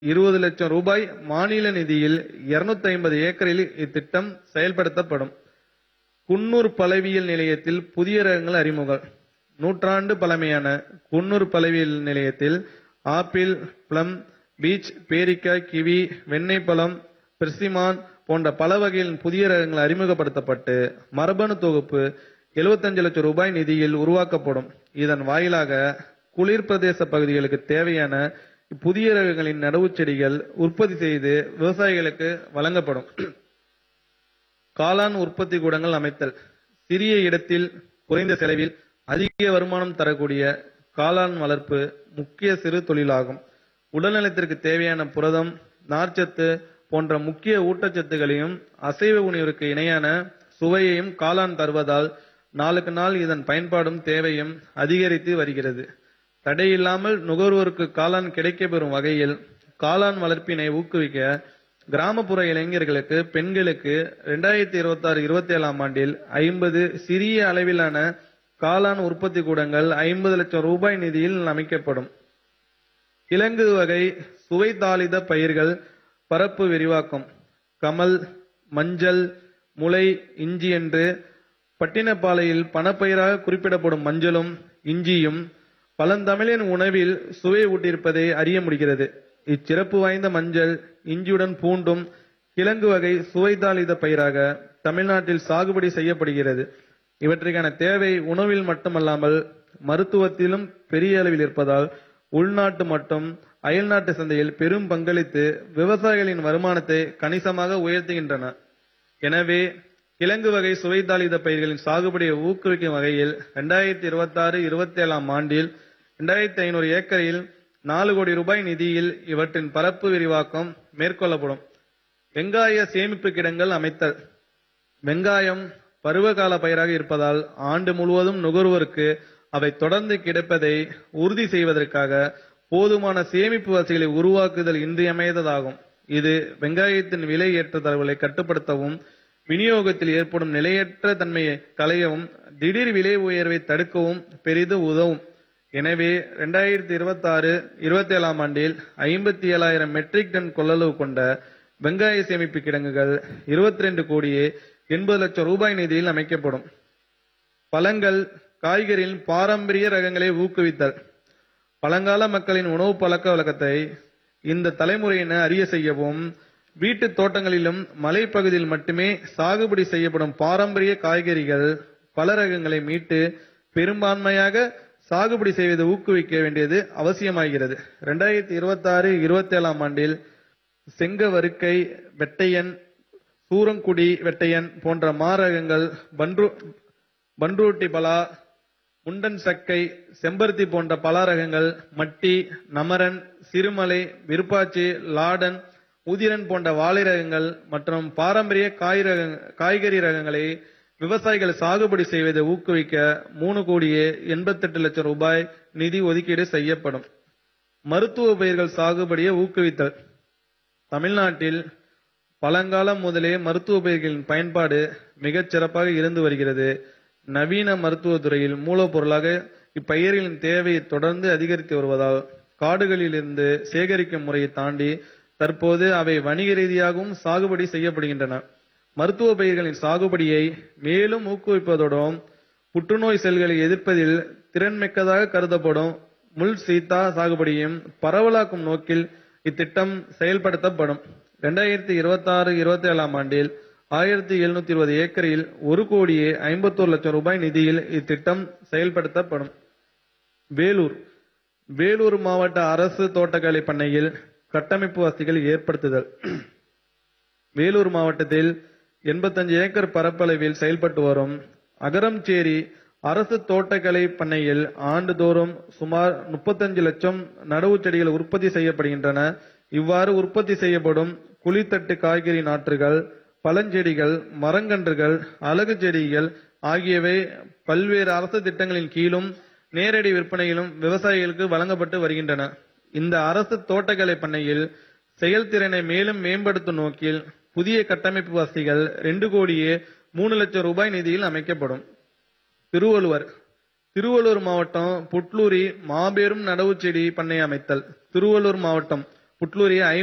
இருபது லட்சம் ரூபாய் மாநில நிதியில் 250 ஐம்பது ஏக்கரில் இத்திட்டம் செயல்படுத்தப்படும் குன்னூர் பழவியல் நிலையத்தில் புதிய ரகங்கள் அறிமுகம் நூற்றாண்டு பழமையான குன்னூர் பழவியல் நிலையத்தில் ஆப்பிள் பிளம் பீச் பேரிக்காய் கிவி வெண்ணெய் பழம் பெர்சிமான் போன்ற பல வகைகளின் புதிய ரகங்கள் அறிமுகப்படுத்தப்பட்டு மரபணு தொகுப்பு 75 லட்சம் ரூபாய் நிதியில் உருவாக்கப்படும் இதன் வாயிலாக குளிர் பிரதேச பகுதிகளுக்கு தேவையான புதிய ரகங்களின் நடவு செடிகள் உற்பத்தி செய்து விவசாயிகளுக்கு வழங்கப்படும் காளான் உற்பத்தி கூடங்கள் அமைத்தல் சிறிய இடத்தில் குறைந்த செலவில் அதிக வருமானம் தரக்கூடிய காளான் வளர்ப்பு முக்கிய சிறு தொழிலாகும் உடல்நலத்திற்கு தேவையான புரதம் நார்ச்சத்து போன்ற முக்கிய ஊட்டச்சத்துகளையும் அசைவ உணவிற்கு இணையான சுவையையும் காளான் தருவதால் நாளுக்கு நாள் இதன் பயன்பாடும் தேவையும் அதிகரித்து வருகிறது தடையில்லாமல் நுகர்வோருக்கு காளான் கிடைக்கப்பெறும் வகையில் காளான் வளர்ப்பினை ஊக்குவிக்க கிராமப்புற இளைஞர்களுக்கு பெண்களுக்கு ரெண்டாயிரத்தி இருபத்தி ஆறு இருபத்தி ஏழாம் ஆண்டில் ஐம்பது சிறிய அளவிலான காளான் உற்பத்தி கூடங்கள் ஐம்பது லட்சம் ரூபாய் நிதியில் அமைக்கப்படும் கிழங்கு வகை சுவைதாளித பயிர்கள் பரப்பு விரிவாக்கம் கமல் மஞ்சள் முளை இஞ்சி என்று பட்டினப்பாலையில் பணப்பயிராக குறிப்பிடப்படும் மஞ்சளும் இஞ்சியும் பழந்தமிழின் உணவில் சுவை ஊட்டியிருப்பதை அறிய முடிகிறது இச்சிறப்பு வாய்ந்த மஞ்சள் இஞ்சியுடன் பூண்டும் கிழங்கு வகை சுவைதாளித பயிராக தமிழ்நாட்டில் சாகுபடி செய்யப்படுகிறது இவற்றுக்கான தேவை உணவில் மட்டுமல்லாமல் மருத்துவத்திலும் பெரிய அளவில் இருப்பதால் உள்நாட்டு மற்றும் அயல்நாட்டு சந்தையில் பெரும் பங்களித்து விவசாயிகளின் வருமானத்தை கணிசமாக உயர்த்துகின்றன எனவே கிழங்கு வகை சுவைதாளித பயிர்களின் சாகுபடியை ஊக்குவிக்கும் வகையில் இரண்டாயிரத்தி இருபத்தி ஆறு இருபத்தி ஏழாம் ஆண்டில் இரண்டாயிரத்தி ஐநூறு ஏக்கரில் நாலு கோடி ரூபாய் நிதியில் இவற்றின் பரப்பு விரிவாக்கம் மேற்கொள்ளப்படும் வெங்காய சேமிப்பு கிடங்கள் அமைத்தல் வெங்காயம் பருவகால பயிராக இருப்பதால் ஆண்டு முழுவதும் நுகர்வோருக்கு அவை தொடர்ந்து கிடைப்பதை உறுதி செய்வதற்காக போதுமான சேமிப்பு வசதிகளை உருவாக்குதல் இன்றியமையாததாகும் இது வெங்காயத்தின் விலை ஏற்றத்தாழ்வுகளை கட்டுப்படுத்தவும் விநியோகத்தில் ஏற்படும் நிலையற்ற தன்மையை களையவும் திடீர் விலை உயர்வை தடுக்கவும் பெரிதும் உதவும் எனவே இரண்டாயிரத்தி இருபத்தி ஆறு இருபத்தி ஏழாம் ஆண்டில் ஐம்பத்தி ஏழாயிரம் மெட்ரிக் டன் கொள்ளளவு கொண்ட வெங்காய சேமிப்பு கிடங்குகள் இருபத்தி ரெண்டு கோடியே எண்பது லட்சம் ரூபாய் நிதியில் அமைக்கப்படும் பழங்கள் காய்கறியின் பாரம்பரிய ரகங்களை ஊக்குவித்தல் பழங்கால மக்களின் உணவு பழக்க வழக்கத்தை இந்த தலைமுறையினர் அறிய செய்யவும் வீட்டு தோட்டங்களிலும் மலைப்பகுதியில் மட்டுமே சாகுபடி செய்யப்படும் பாரம்பரிய காய்கறிகள் பல ரகங்களை மீட்டு பெரும்பான்மையாக சாகுபடி செய்வதை ஊக்குவிக்க வேண்டியது அவசியமாகிறது இரண்டாயிரத்தி இருபத்தி ஆறு இருபத்தி ஏழாம் ஆண்டில் செங்கவருக்கை வெட்டையன் சூரங்குடி வெட்டையன் போன்ற மாரகங்கள் பன்ரு பன்ருட்டி பலா முண்டன் சக்கை செம்பருத்தி போன்ற பல ரகங்கள் மட்டி நமரன் சிறுமலை விருப்பாச்சி லாடன் உதிரன் போன்ற வாழை ரகங்கள் மற்றும் பாரம்பரிய காய் ரக காய்கறி ரகங்களை விவசாயிகள் சாகுபடி செய்வதை ஊக்குவிக்க மூணு கோடியே எண்பத்தெட்டு லட்சம் ரூபாய் நிதி ஒதுக்கீடு செய்யப்படும் மருத்துவ பயிர்கள் சாகுபடியை ஊக்குவித்தல் தமிழ்நாட்டில் பழங்காலம் முதலே மருத்துவ பயிர்களின் பயன்பாடு மிகச் சிறப்பாக இருந்து வருகிறது நவீன மருத்துவத் துறையில் மூலப்பொருளாக இப்பயிர்களின் தேவை தொடர்ந்து அதிகரித்து வருவதால் காடுகளிலிருந்து சேகரிக்கும் முறையை தாண்டி தற்போது அவை வணிக ரீதியாகவும் சாகுபடி செய்யப்படுகின்றன மருத்துவ பயிர்களின் சாகுபடியை மேலும் ஊக்குவிப்பதோடும் புற்றுநோய் செல்களை எதிர்ப்பதில் திறன்மிக்கதாக கருதப்படும் முள் சீத்தா சாகுபடியும் பரவலாக்கும் நோக்கில் இத்திட்டம் செயல்படுத்தப்படும் இரண்டாயிரத்தி இருபத்தி ஆறு இருபத்தி ஏழாம் ஆண்டில் ஆயிரத்தி எழுநூத்தி இருபது ஏக்கரில் ஒரு கோடியே ஐம்பத்தோரு லட்சம் ரூபாய் நிதியில் இத்திட்டம் செயல்படுத்தப்படும் வேலூர் வேலூர் மாவட்ட அரசு தோட்டக்கலை பண்ணையில் கட்டமைப்பு வசதிகள் ஏற்படுத்துதல் வேலூர் மாவட்டத்தில் 85 ஏக்கர் பரப்பளவில் செயல்பட்டு வரும் அகரம்சேரி அரசு தோட்டக்கலை பண்ணையில் ஆண்டுதோறும் சுமார் 35 லட்சம் நடவு செடிகள் உற்பத்தி செய்யப்படுகின்றன இவ்வாறு உற்பத்தி செய்யப்படும் குழித்தட்டு காய்கறி நாற்றுகள் பழஞ்செடிகள் மரங்கன்றுகள் அழகு செடிகள் ஆகியவை பல்வேறு அரசு திட்டங்களின் கீழும் நேரடி விற்பனையிலும் விவசாயிகளுக்கு வழங்கப்பட்டு வருகின்றன இந்த அரசு தோட்டக்கலை பண்ணையில் செயல்திறனை மேலும் மேம்படுத்தும் நோக்கில் புதிய கட்டமைப்பு வசதிகள் ரெண்டு கோடியே மூணு லட்சம் ரூபாய் நிதியில் அமைக்கப்படும் திருவள்ளுவர் திருவள்ளூர் மாவட்டம் புட்லூரி மாபெரும் நடவு செடி பண்ணை அமைத்தல் திருவள்ளூர் மாவட்டம் புட்லூரியை